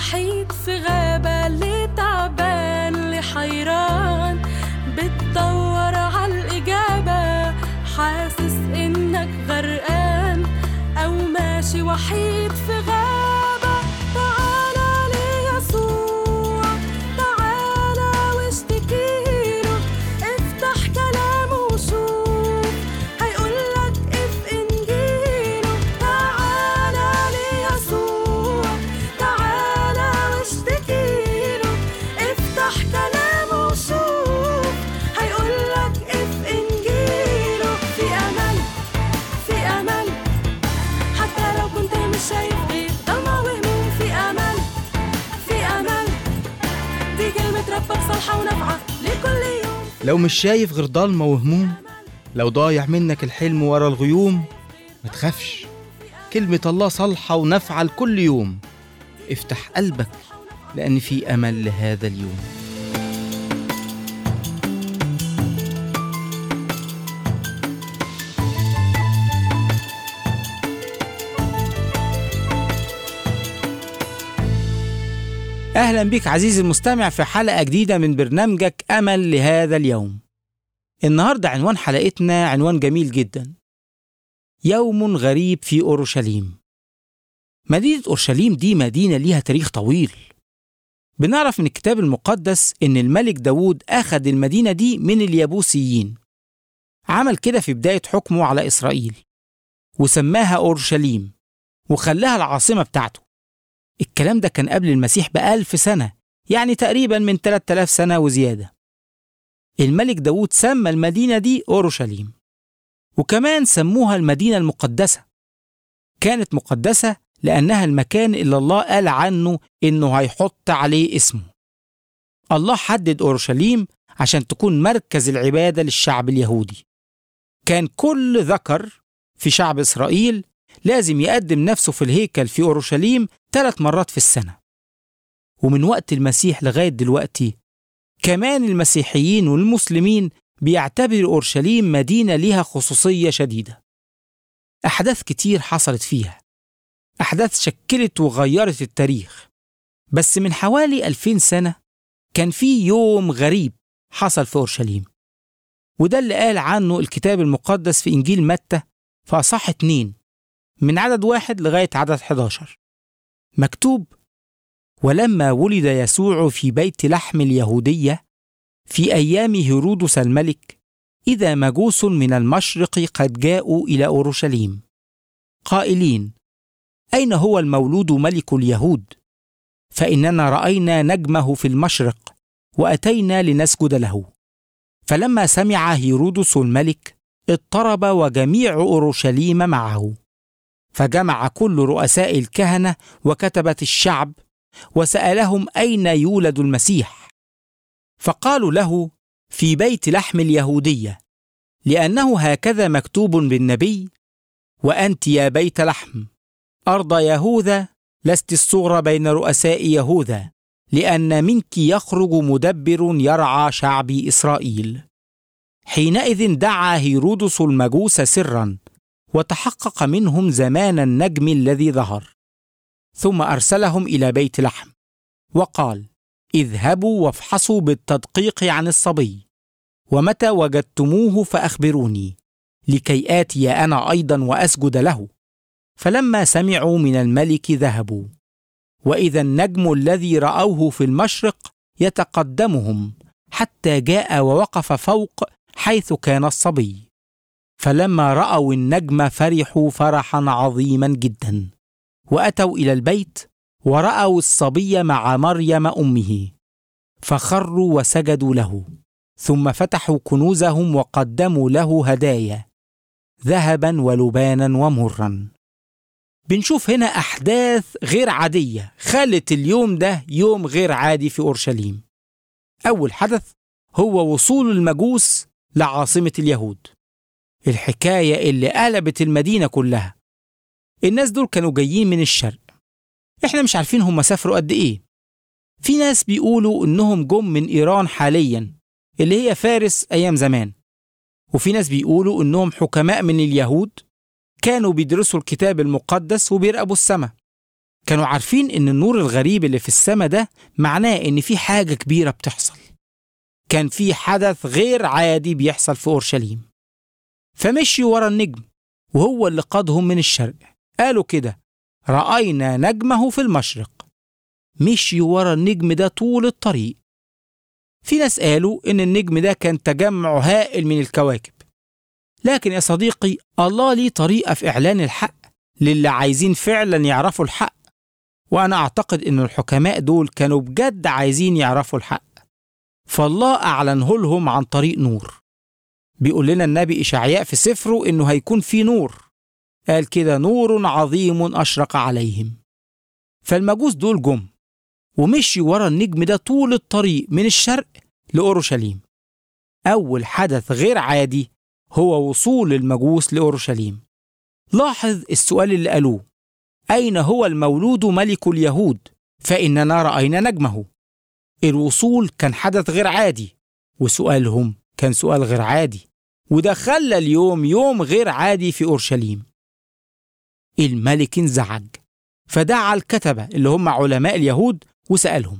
وحيد في غابة اللي تعبان اللي حيران بتدور عالإجابة حاسس إنك غرقان أو ماشي وحيد في غابة تعالى ليسوع تعالى واشتكيله افتح كلامه وشوف هيقولك اف انجيله تعالى ليسوع تعالى واشتكيله افتح كلامه وشوف هيقولك اف انجيله في امل في امل حتى لو كنت مش شايف غير ضلمة وهموم في امل في امل دي كلمة ربك صالحة ونافعة لكل يوم لو مش شايف غير ضلمة وهموم لو ضايع منك الحلم ورا الغيوم ما تخافش كلمة الله صالحة ونافعة لكل يوم افتح قلبك لأن في أمل لهذا اليوم أهلا بك عزيزي المستمع في حلقة جديدة من برنامجك أمل لهذا اليوم النهاردة عنوان حلقتنا عنوان جميل جدا يوم غريب في أورشليم مدينة أورشليم دي مدينة ليها تاريخ طويل بنعرف من الكتاب المقدس إن الملك داوود أخذ المدينة دي من اليابوسيين عمل كده في بداية حكمه على إسرائيل وسماها أورشليم وخلاها العاصمة بتاعته الكلام ده كان قبل المسيح بألف سنة يعني تقريبا من 3000 سنة وزيادة الملك داود سمى المدينة دي أورشليم وكمان سموها المدينة المقدسة كانت مقدسة لأنها المكان اللي الله قال عنه إنه هيحط عليه اسمه الله حدد أورشليم عشان تكون مركز العبادة للشعب اليهودي كان كل ذكر في شعب إسرائيل لازم يقدم نفسه في الهيكل في أورشليم ثلاث مرات في السنة ومن وقت المسيح لغاية دلوقتي كمان المسيحيين والمسلمين بيعتبروا أورشليم مدينة ليها خصوصية شديدة أحداث كتير حصلت فيها أحداث شكلت وغيرت التاريخ بس من حوالي ألفين سنة كان في يوم غريب حصل في أورشليم وده اللي قال عنه الكتاب المقدس في إنجيل متى في أصح اتنين من عدد واحد لغاية عدد 11 مكتوب ولما ولد يسوع في بيت لحم اليهودية في أيام هيرودس الملك إذا مجوس من المشرق قد جاءوا إلى أورشليم قائلين أين هو المولود ملك اليهود؟ فإننا رأينا نجمه في المشرق وأتينا لنسجد له فلما سمع هيرودس الملك اضطرب وجميع أورشليم معه فجمع كل رؤساء الكهنة وكتبة الشعب وسألهم أين يولد المسيح فقالوا له في بيت لحم اليهودية لأنه هكذا مكتوب بالنبي وأنت يا بيت لحم أرض يهوذا لست الصغرى بين رؤساء يهوذا لأن منك يخرج مدبر يرعى شعبي إسرائيل حينئذ دعا هيرودس المجوس سرا وتحقق منهم زمان النجم الذي ظهر ثم ارسلهم الى بيت لحم وقال اذهبوا وافحصوا بالتدقيق عن الصبي ومتى وجدتموه فاخبروني لكي اتي انا ايضا واسجد له فلما سمعوا من الملك ذهبوا واذا النجم الذي راوه في المشرق يتقدمهم حتى جاء ووقف فوق حيث كان الصبي فلما راوا النجم فرحوا فرحا عظيما جدا واتوا الى البيت وراوا الصبي مع مريم امه فخروا وسجدوا له ثم فتحوا كنوزهم وقدموا له هدايا ذهبا ولبانا ومرا بنشوف هنا احداث غير عاديه خلت اليوم ده يوم غير عادي في اورشليم اول حدث هو وصول المجوس لعاصمه اليهود الحكايه اللي قلبت المدينه كلها الناس دول كانوا جايين من الشرق احنا مش عارفين هم سافروا قد ايه في ناس بيقولوا انهم جم من ايران حاليا اللي هي فارس ايام زمان وفي ناس بيقولوا انهم حكماء من اليهود كانوا بيدرسوا الكتاب المقدس وبيراقبوا السماء كانوا عارفين إن النور الغريب اللي في السماء ده معناه إن في حاجة كبيرة بتحصل كان في حدث غير عادي بيحصل في أورشليم فمشيوا ورا النجم وهو اللي قادهم من الشرق قالوا كده رأينا نجمه في المشرق مشيوا ورا النجم ده طول الطريق في ناس قالوا إن النجم ده كان تجمع هائل من الكواكب لكن يا صديقي الله ليه طريقة في إعلان الحق للي عايزين فعلا يعرفوا الحق وأنا أعتقد إن الحكماء دول كانوا بجد عايزين يعرفوا الحق فالله أعلنه لهم عن طريق نور بيقول لنا النبي إشعياء في سفره إنه هيكون في نور قال كده نور عظيم أشرق عليهم فالمجوس دول جم ومشي ورا النجم ده طول الطريق من الشرق لأورشليم أول حدث غير عادي هو وصول المجوس لأورشليم لاحظ السؤال اللي قالوه أين هو المولود ملك اليهود فإننا رأينا نجمه الوصول كان حدث غير عادي وسؤالهم كان سؤال غير عادي وده خلى اليوم يوم غير عادي في أورشليم الملك انزعج فدعا الكتبة اللي هم علماء اليهود وسألهم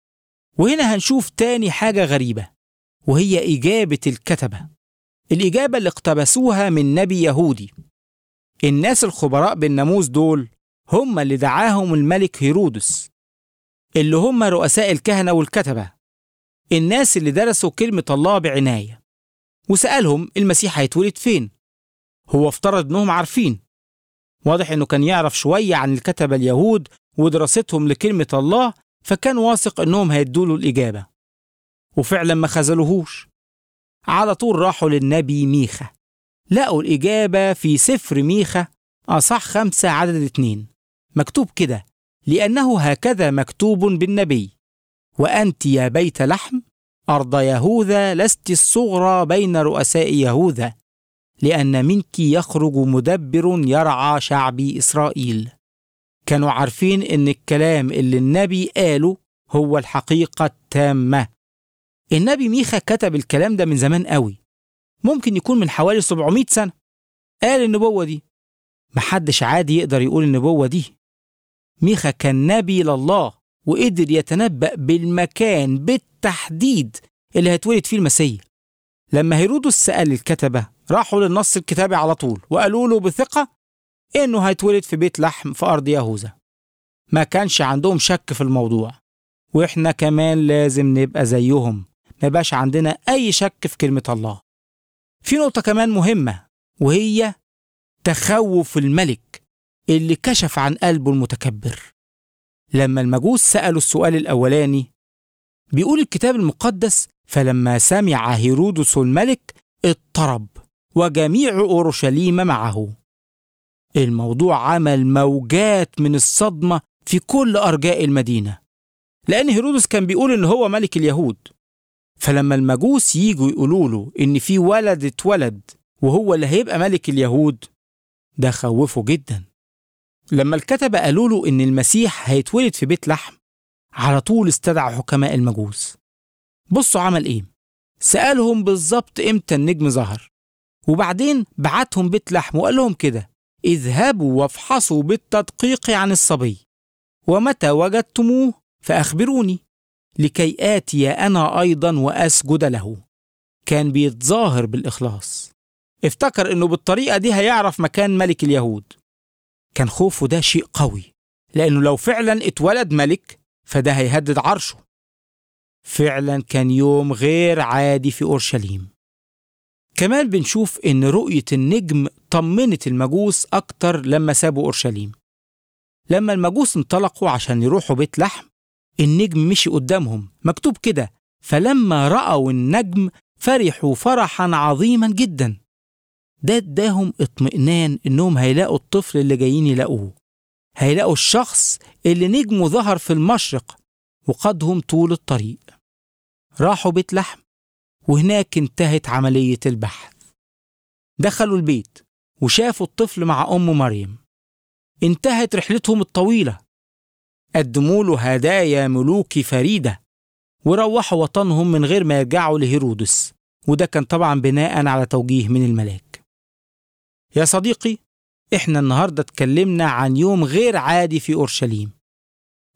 وهنا هنشوف تاني حاجة غريبة وهي إجابة الكتبة الإجابة اللي اقتبسوها من نبي يهودي الناس الخبراء بالناموس دول هم اللي دعاهم الملك هيرودس اللي هم رؤساء الكهنة والكتبة الناس اللي درسوا كلمة الله بعناية وسألهم المسيح هيتولد فين هو افترض انهم عارفين واضح انه كان يعرف شوية عن الكتبة اليهود ودراستهم لكلمة الله فكان واثق انهم هيدوله الإجابة وفعلا ما خذلوهوش على طول راحوا للنبي ميخا لقوا الإجابة في سفر ميخا أصح خمسة عدد اتنين مكتوب كده لأنه هكذا مكتوب بالنبي وأنت يا بيت لحم أرض يهوذا لست الصغرى بين رؤساء يهوذا لأن منك يخرج مدبر يرعى شعبي إسرائيل كانوا عارفين إن الكلام اللي النبي قاله هو الحقيقة التامة النبي ميخا كتب الكلام ده من زمان قوي ممكن يكون من حوالي 700 سنة قال النبوة دي محدش عادي يقدر يقول النبوة دي ميخا كان نبي لله وقدر يتنبأ بالمكان بالتحديد اللي هيتولد فيه المسيح لما هيرودس سأل الكتبة راحوا للنص الكتابي على طول وقالوا له بثقة إنه هيتولد في بيت لحم في أرض يهوذا ما كانش عندهم شك في الموضوع وإحنا كمان لازم نبقى زيهم ما يبقاش عندنا أي شك في كلمة الله في نقطة كمان مهمة وهي تخوف الملك اللي كشف عن قلبه المتكبر لما المجوس سألوا السؤال الأولاني بيقول الكتاب المقدس فلما سمع هيرودس الملك اضطرب وجميع أورشليم معه الموضوع عمل موجات من الصدمة في كل أرجاء المدينة لأن هيرودس كان بيقول إن هو ملك اليهود فلما المجوس يجوا يقولوا له إن في ولد اتولد وهو اللي هيبقى ملك اليهود ده خوفه جدا لما الكتبة قالوا له إن المسيح هيتولد في بيت لحم على طول استدعى حكماء المجوس بصوا عمل إيه سألهم بالظبط إمتى النجم ظهر وبعدين بعتهم بيت لحم وقال لهم كده اذهبوا وافحصوا بالتدقيق عن الصبي ومتى وجدتموه فأخبروني لكي آتي أنا أيضا وأسجد له كان بيتظاهر بالإخلاص افتكر إنه بالطريقة دي هيعرف مكان ملك اليهود كان خوفه ده شيء قوي لأنه لو فعلا اتولد ملك فده هيهدد عرشه فعلا كان يوم غير عادي في أورشليم كمان بنشوف إن رؤية النجم طمنت المجوس أكتر لما سابوا أورشليم لما المجوس انطلقوا عشان يروحوا بيت لحم النجم مشي قدامهم مكتوب كده فلما رأوا النجم فرحوا فرحا عظيما جدا ده اداهم اطمئنان انهم هيلاقوا الطفل اللي جايين يلاقوه هيلاقوا الشخص اللي نجمه ظهر في المشرق وقادهم طول الطريق راحوا بيت لحم وهناك انتهت عملية البحث دخلوا البيت وشافوا الطفل مع أم مريم انتهت رحلتهم الطويلة قدموا له هدايا ملوك فريدة وروحوا وطنهم من غير ما يرجعوا لهيرودس وده كان طبعا بناء على توجيه من الملاك يا صديقي احنا النهاردة اتكلمنا عن يوم غير عادي في أورشليم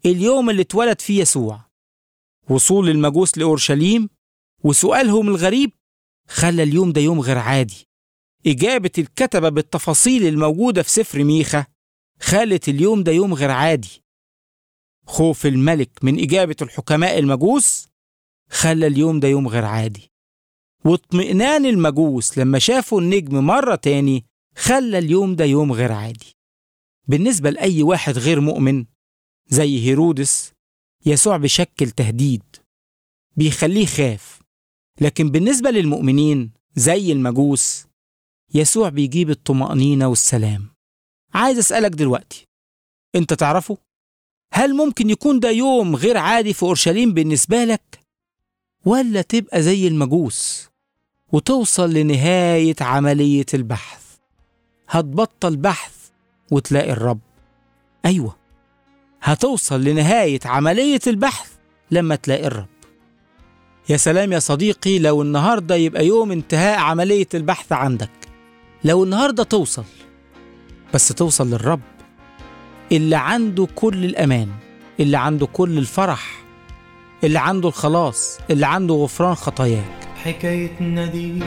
اليوم اللي اتولد فيه يسوع وصول المجوس لأورشليم وسؤالهم الغريب خلى اليوم ده يوم غير عادي إجابة الكتبة بالتفاصيل الموجودة في سفر ميخا خلت اليوم ده يوم غير عادي خوف الملك من إجابة الحكماء المجوس خلى اليوم ده يوم غير عادي واطمئنان المجوس لما شافوا النجم مرة تاني خلى اليوم ده يوم غير عادي بالنسبة لأي واحد غير مؤمن زي هيرودس يسوع بيشكل تهديد بيخليه خاف لكن بالنسبة للمؤمنين زي المجوس يسوع بيجيب الطمأنينة والسلام عايز أسألك دلوقتي أنت تعرفه؟ هل ممكن يكون ده يوم غير عادي في أورشليم بالنسبة لك؟ ولا تبقى زي المجوس وتوصل لنهاية عملية البحث هتبطل بحث وتلاقي الرب أيوة هتوصل لنهاية عملية البحث لما تلاقي الرب يا سلام يا صديقي لو النهاردة يبقى يوم انتهاء عملية البحث عندك لو النهاردة توصل بس توصل للرب اللي عنده كل الأمان اللي عنده كل الفرح اللي عنده الخلاص اللي عنده غفران خطاياك حكايتنا دي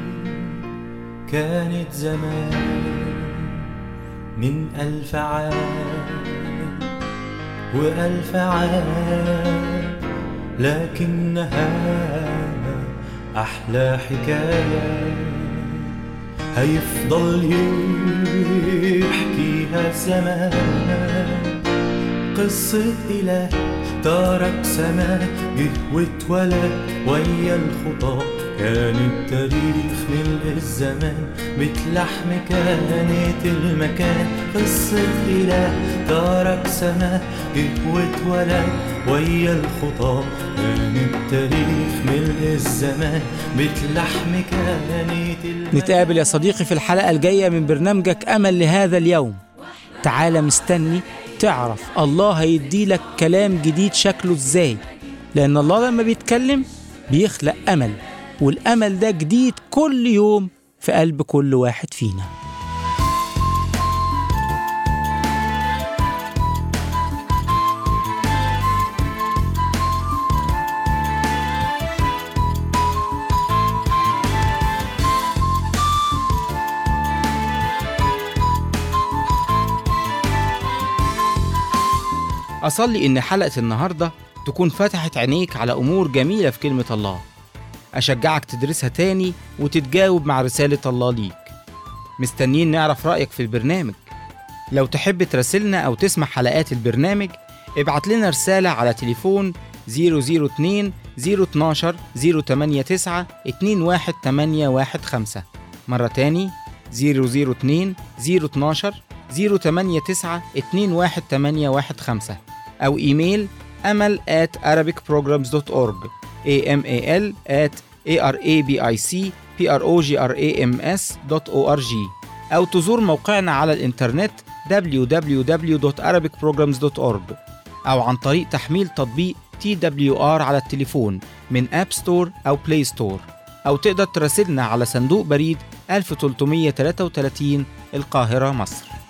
كانت زمان من ألف عام وألف عام لكنها أحلى حكاية هيفضل يحكيها الزمان قصة إله ترك سما جه واتولد ويا الخطى كان التاريخ ملء الزمان بتلحم كانت المكان قصة إله ترك سما جه واتولد ويا الخطى كان التاريخ ملء الزمان بتلحم كانت المكان نتقابل يا صديقي في الحلقة الجاية من برنامجك أمل لهذا اليوم تعال مستني تعرف الله هيدي لك كلام جديد شكله ازاي لأن الله لما بيتكلم بيخلق أمل والأمل ده جديد كل يوم في قلب كل واحد فينا أصلي إن حلقة النهاردة تكون فتحت عينيك على أمور جميلة في كلمة الله أشجعك تدرسها تاني وتتجاوب مع رسالة الله ليك مستنيين نعرف رأيك في البرنامج لو تحب تراسلنا أو تسمع حلقات البرنامج ابعت لنا رسالة على تليفون 002 012 089 21815 مرة تاني 002 012 089 21815 أو إيميل أمل at arabicprograms.org amal at arabicprograms.org أو تزور موقعنا على الإنترنت www.arabicprograms.org أو عن طريق تحميل تطبيق TWR على التليفون من أب ستور أو بلاي ستور أو تقدر تراسلنا على صندوق بريد 1333 القاهرة مصر